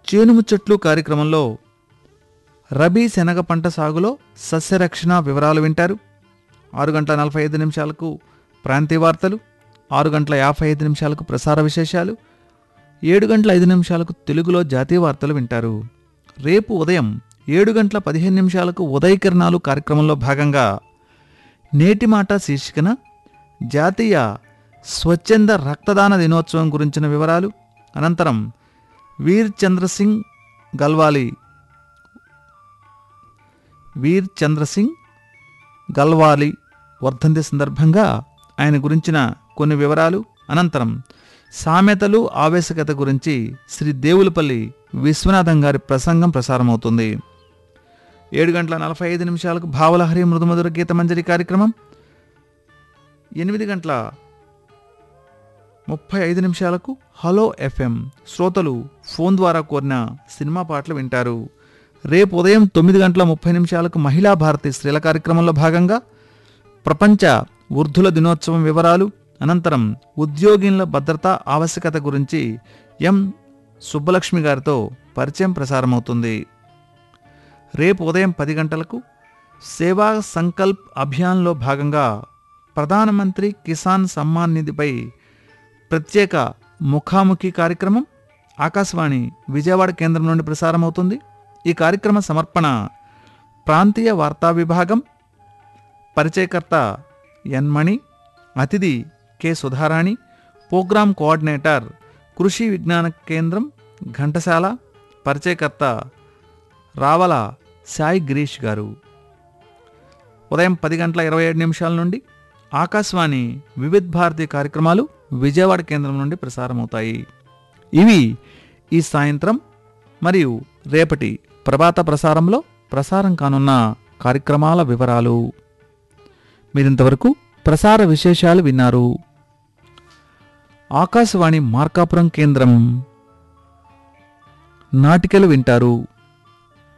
చేనుముచ్చట్లు కార్యక్రమంలో రబీ శనగ పంట సాగులో సస్యరక్షణ వివరాలు వింటారు ఆరు గంటల నలభై ఐదు నిమిషాలకు ప్రాంతీయ వార్తలు ఆరు గంటల యాభై ఐదు నిమిషాలకు ప్రసార విశేషాలు ఏడు గంటల ఐదు నిమిషాలకు తెలుగులో జాతీయ వార్తలు వింటారు రేపు ఉదయం ఏడు గంటల పదిహేను నిమిషాలకు ఉదయకిరణాలు కార్యక్రమంలో భాగంగా నేటి మాట శీర్షికన జాతీయ స్వచ్ఛంద రక్తదాన దినోత్సవం గురించిన వివరాలు అనంతరం వీర్ చంద్ర సింగ్ గల్వాలి వీర్ చంద్ర సింగ్ గల్వాలి వర్ధంతి సందర్భంగా ఆయన గురించిన కొన్ని వివరాలు అనంతరం సామెతలు ఆవేశకత గురించి శ్రీ దేవులపల్లి విశ్వనాథం గారి ప్రసంగం ప్రసారమవుతుంది ఏడు గంటల నలభై ఐదు నిమిషాలకు భావలహరి మృదుమధుర గీతమంజరి కార్యక్రమం ఎనిమిది గంటల ముప్పై ఐదు నిమిషాలకు హలో ఎఫ్ఎం శ్రోతలు ఫోన్ ద్వారా కోరిన సినిమా పాటలు వింటారు రేపు ఉదయం తొమ్మిది గంటల ముప్పై నిమిషాలకు మహిళా భారతి స్త్రీల కార్యక్రమంలో భాగంగా ప్రపంచ వృద్ధుల దినోత్సవం వివరాలు అనంతరం ఉద్యోగిన్ల భద్రత ఆవశ్యకత గురించి ఎం సుబ్బలక్ష్మి గారితో పరిచయం ప్రసారమవుతుంది రేపు ఉదయం పది గంటలకు సేవా సంకల్ప్ అభియాన్లో భాగంగా ప్రధానమంత్రి కిసాన్ సమ్మాన్ నిధిపై ప్రత్యేక ముఖాముఖి కార్యక్రమం ఆకాశవాణి విజయవాడ కేంద్రం నుండి ప్రసారమవుతుంది ఈ కార్యక్రమ సమర్పణ ప్రాంతీయ వార్తా విభాగం పరిచయకర్త ఎన్ మణి అతిథి కె సుధారాణి ప్రోగ్రాం కోఆర్డినేటర్ కృషి విజ్ఞాన కేంద్రం ఘంటసాల పరిచయకర్త రావల సాయి గిరీష్ గారు ఉదయం పది గంటల ఇరవై ఏడు నిమిషాల నుండి ఆకాశవాణి వివిధ్ భారతి కార్యక్రమాలు విజయవాడ కేంద్రం నుండి ప్రసారమవుతాయి ఇవి ఈ సాయంత్రం మరియు రేపటి ప్రభాత ప్రసారంలో ప్రసారం కానున్న కార్యక్రమాల వివరాలు మీరింతవరకు ప్రసార విశేషాలు విన్నారు ఆకాశవాణి మార్కాపురం కేంద్రం నాటికలు వింటారు